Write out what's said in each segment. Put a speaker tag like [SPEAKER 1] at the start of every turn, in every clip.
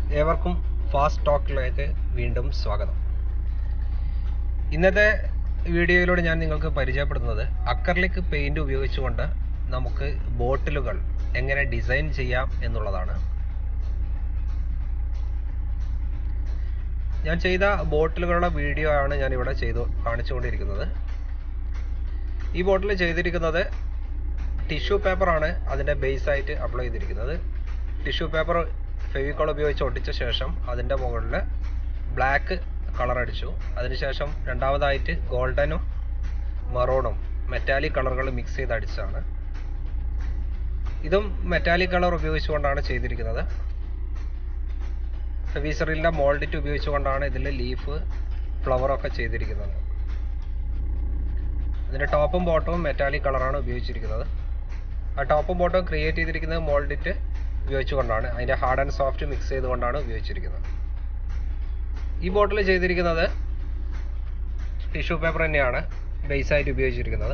[SPEAKER 1] ഏവർക്കും ഫാസ്റ്റ് ടോക്കിലേക്ക് വീണ്ടും സ്വാഗതം ഇന്നത്തെ വീഡിയോയിലൂടെ ഞാൻ നിങ്ങൾക്ക് പരിചയപ്പെടുത്തുന്നത് അക്കർലിക് പെയിന്റ് ഉപയോഗിച്ചുകൊണ്ട് നമുക്ക് ബോട്ടിലുകൾ എങ്ങനെ ഡിസൈൻ ചെയ്യാം എന്നുള്ളതാണ് ഞാൻ ചെയ്ത ബോട്ടിലുകളുടെ വീഡിയോ ആണ് ഞാൻ ഇവിടെ ചെയ്തു കാണിച്ചുകൊണ്ടിരിക്കുന്നത് ഈ ബോട്ടിൽ ചെയ്തിരിക്കുന്നത് ടിഷ്യൂ പേപ്പറാണ് അതിൻ്റെ ബേസ് ആയിട്ട് അപ്ലൈ ചെയ്തിരിക്കുന്നത് ടിഷ്യൂ പേപ്പർ ഫെവിക്കോൾ ഉപയോഗിച്ച് ഒട്ടിച്ച ശേഷം അതിൻ്റെ മുകളിൽ ബ്ലാക്ക് കളർ അടിച്ചു അതിനുശേഷം രണ്ടാമതായിട്ട് ഗോൾഡനും മറോണും മെറ്റാലിക് കളറുകൾ മിക്സ് ചെയ്ത് അടിച്ചതാണ് ഇതും മെറ്റാലിക് കളർ ഉപയോഗിച്ചുകൊണ്ടാണ് ചെയ്തിരിക്കുന്നത് ഫെവിസറിലിൻ്റെ മോൾഡിറ്റ് ഉപയോഗിച്ചുകൊണ്ടാണ് ഇതിൽ ലീഫ് ഫ്ലവറൊക്കെ ചെയ്തിരിക്കുന്നത് ഇതിൻ്റെ ടോപ്പും ബോട്ടവും മെറ്റാലിക് കളറാണ് ഉപയോഗിച്ചിരിക്കുന്നത് ആ ടോപ്പും ബോട്ടവും ക്രിയേറ്റ് ചെയ്തിരിക്കുന്നത് മോൾഡിറ്റ് ഉപയോഗിച്ചുകൊണ്ടാണ് അതിൻ്റെ ഹാർഡ് ആൻഡ് സോഫ്റ്റ് മിക്സ് ചെയ്തുകൊണ്ടാണ് ഉപയോഗിച്ചിരിക്കുന്നത് ഈ ബോട്ടിൽ ചെയ്തിരിക്കുന്നത് ടിഷ്യൂ പേപ്പർ തന്നെയാണ് ബേസ് ആയിട്ട് ഉപയോഗിച്ചിരിക്കുന്നത്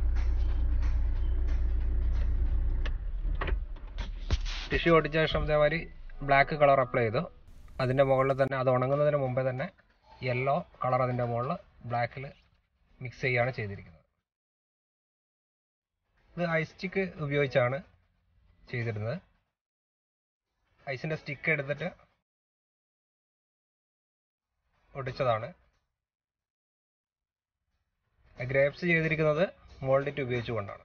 [SPEAKER 1] ടിഷ്യൂ ഒട്ടിച്ച ശേഷം ഇതേമാതിരി ബ്ലാക്ക് കളർ അപ്ലൈ ചെയ്തു അതിൻ്റെ മുകളിൽ തന്നെ അത് ഉണങ്ങുന്നതിന് മുമ്പേ തന്നെ യെല്ലോ കളർ അതിൻ്റെ മുകളിൽ ബ്ലാക്കിൽ മിക്സ് ചെയ്യുകയാണ് ചെയ്തിരിക്കുന്നത് ഇത് ഐസ് സ്റ്റിക്ക് ഉപയോഗിച്ചാണ് ചെയ്തിരുന്നത് ഐസിൻ്റെ സ്റ്റിക്ക് എടുത്തിട്ട് ഒട്ടിച്ചതാണ് ഗ്രേപ്സ് ചെയ്തിരിക്കുന്നത് മോൾഡിറ്റ് ഉപയോഗിച്ചുകൊണ്ടാണ്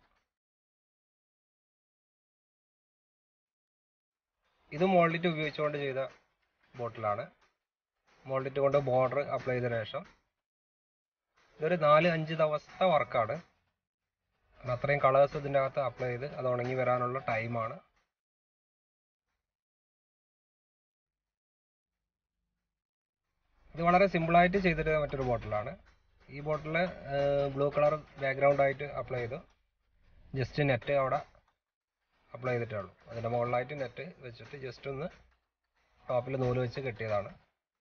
[SPEAKER 1] ഇത് മോൾഡിറ്റ് ഉപയോഗിച്ചുകൊണ്ട് ചെയ്ത ബോട്ടിലാണ് മോൾഡിറ്റ് കൊണ്ട് ബോർഡർ അപ്ലൈ ചെയ്തതിനു ശേഷം ഇതൊരു നാല് അഞ്ച് ദിവസത്തെ വർക്കാണ് അത്രയും കളേഴ്സ് ഇതിൻ്റെ അകത്ത് അപ്ലൈ ചെയ്ത് അത് ഉണങ്ങി വരാനുള്ള ടൈമാണ് ഇത് വളരെ സിമ്പിളായിട്ട് ചെയ്തിട്ട് മറ്റൊരു ബോട്ടിലാണ് ഈ ബോട്ടിൽ ബ്ലൂ കളർ ബാക്ക്ഗ്രൗണ്ട് ആയിട്ട് അപ്ലൈ ചെയ്തു ജസ്റ്റ് നെറ്റ് അവിടെ അപ്ലൈ ചെയ്തിട്ടേ ഉള്ളൂ അതിൻ്റെ മുകളിലായിട്ട് നെറ്റ് വെച്ചിട്ട് ജസ്റ്റ് ഒന്ന് ടോപ്പിൽ നൂല് വെച്ച് കെട്ടിയതാണ്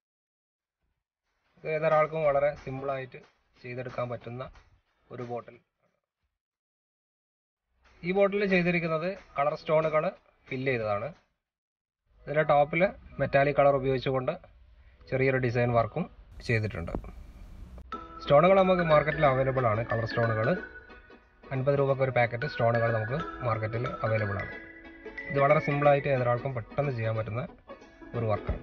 [SPEAKER 1] ഇത് ഏതൊരാൾക്കും വളരെ സിമ്പിളായിട്ട് ചെയ്തെടുക്കാൻ പറ്റുന്ന ഒരു ബോട്ടിൽ ഈ ബോട്ടിൽ ചെയ്തിരിക്കുന്നത് കളർ സ്റ്റോണുകൾ ഫില്ല് ചെയ്തതാണ് ഇതിൻ്റെ ടോപ്പിൽ മെറ്റാലിക് കളർ ഉപയോഗിച്ചുകൊണ്ട് ചെറിയൊരു ഡിസൈൻ വർക്കും ചെയ്തിട്ടുണ്ട് സ്റ്റോണുകൾ നമുക്ക് മാർക്കറ്റിൽ അവൈലബിൾ ആണ് കളർ സ്റ്റോണുകൾ അൻപത് രൂപക്ക് ഒരു പാക്കറ്റ് സ്റ്റോണുകൾ നമുക്ക് മാർക്കറ്റിൽ അവൈലബിൾ ആണ് ഇത് വളരെ സിമ്പിളായിട്ട് ഏതൊരാൾക്കും പെട്ടെന്ന് ചെയ്യാൻ പറ്റുന്ന ഒരു വർക്കാണ്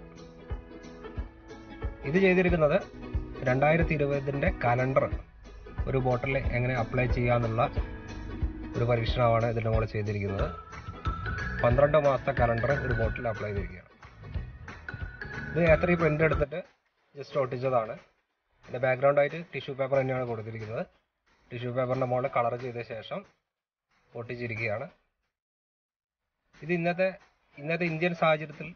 [SPEAKER 1] ഇത് ചെയ്തിരിക്കുന്നത് രണ്ടായിരത്തി ഇരുപതിൻ്റെ കലണ്ടർ ഒരു ബോട്ടിൽ എങ്ങനെ അപ്ലൈ ചെയ്യാന്നുള്ള ഒരു പരീക്ഷണമാണ് ഇതിൻ്റെ മുകളിൽ ചെയ്തിരിക്കുന്നത് പന്ത്രണ്ട് മാസത്തെ കലണ്ടർ ഒരു ബോട്ടിൽ അപ്ലൈ ചെയ്തിരിക്കുകയാണ് ഇത് എത്ര പ്രിൻ്റ് എടുത്തിട്ട് ജസ്റ്റ് ഒട്ടിച്ചതാണ് ഇതിൻ്റെ ബാക്ക്ഗ്രൗണ്ട് ആയിട്ട് ടിഷ്യൂ പേപ്പർ തന്നെയാണ് കൊടുത്തിരിക്കുന്നത് ടിഷ്യൂ പേപ്പറിൻ്റെ മുകളിൽ കളർ ചെയ്ത ശേഷം ഒട്ടിച്ചിരിക്കുകയാണ് ഇത് ഇന്നത്തെ ഇന്നത്തെ ഇന്ത്യൻ സാഹചര്യത്തിൽ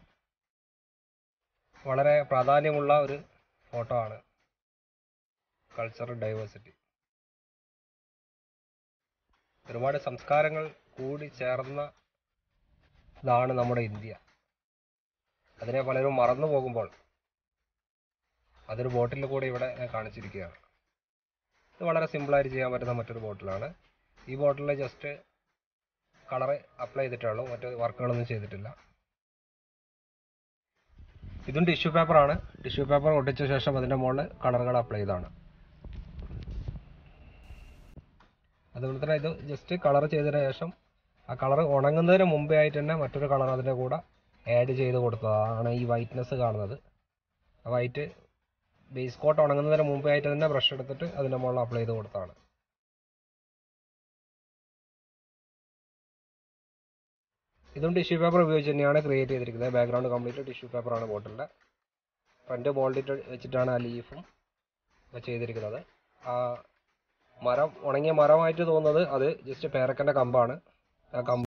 [SPEAKER 1] വളരെ പ്രാധാന്യമുള്ള ഒരു ഫോട്ടോ ആണ് കൾച്ചറൽ ഡൈവേഴ്സിറ്റി ഒരുപാട് സംസ്കാരങ്ങൾ കൂടി ചേർന്ന ഇതാണ് നമ്മുടെ ഇന്ത്യ അതിനെ പലരും മറന്നു പോകുമ്പോൾ അതൊരു ബോട്ടിൽ കൂടെ ഇവിടെ കാണിച്ചിരിക്കുകയാണ് ഇത് വളരെ സിമ്പിളായിട്ട് ചെയ്യാൻ പറ്റുന്ന മറ്റൊരു ബോട്ടിലാണ് ഈ ബോട്ടിൽ ജസ്റ്റ് കളറ് അപ്ലൈ ചെയ്തിട്ടുള്ളൂ മറ്റ് വർക്കുകളൊന്നും ചെയ്തിട്ടില്ല ഇതും ടിഷ്യൂ പേപ്പറാണ് ടിഷ്യൂ പേപ്പർ ഒട്ടിച്ച ശേഷം അതിൻ്റെ മുകളിൽ കളറുകൾ അപ്ലൈ ചെയ്താണ് അതുപോലെ തന്നെ ഇത് ജസ്റ്റ് കളർ ചെയ്തതിന് ശേഷം ആ കളർ ഉണങ്ങുന്നതിന് മുമ്പേ ആയിട്ട് തന്നെ മറ്റൊരു കളർ അതിൻ്റെ കൂടെ ആഡ് ചെയ്ത് കൊടുത്തതാണ് ഈ വൈറ്റ്നെസ് കാണുന്നത് ആ വൈറ്റ് ബേസ് കോട്ട് ഉണങ്ങുന്നതിന് മുമ്പേ ആയിട്ട് തന്നെ ബ്രഷ് എടുത്തിട്ട് അതിൻ്റെ മുകളിൽ അപ്ലൈ ചെയ്ത് കൊടുത്താണ് ഇതും ടിഷ്യൂ പേപ്പർ ഉപയോഗിച്ച് തന്നെയാണ് ക്രിയേറ്റ് ചെയ്തിരിക്കുന്നത് ബാക്ക്ഗ്രൗണ്ട് കംപ്ലീറ്റ് ടിഷ്യൂ പേപ്പറാണ് ബോട്ടിലിൻ്റെ ഫ്രണ്ട് മോൾഡിറ്റ് വെച്ചിട്ടാണ് ആ ലീഫും ചെയ്തിരിക്കുന്നത് ആ മരം ഉണങ്ങിയ മരമായിട്ട് തോന്നുന്നത് അത് ജസ്റ്റ് പേരക്കൻ്റെ കമ്പാണ് ആ കമ്പ്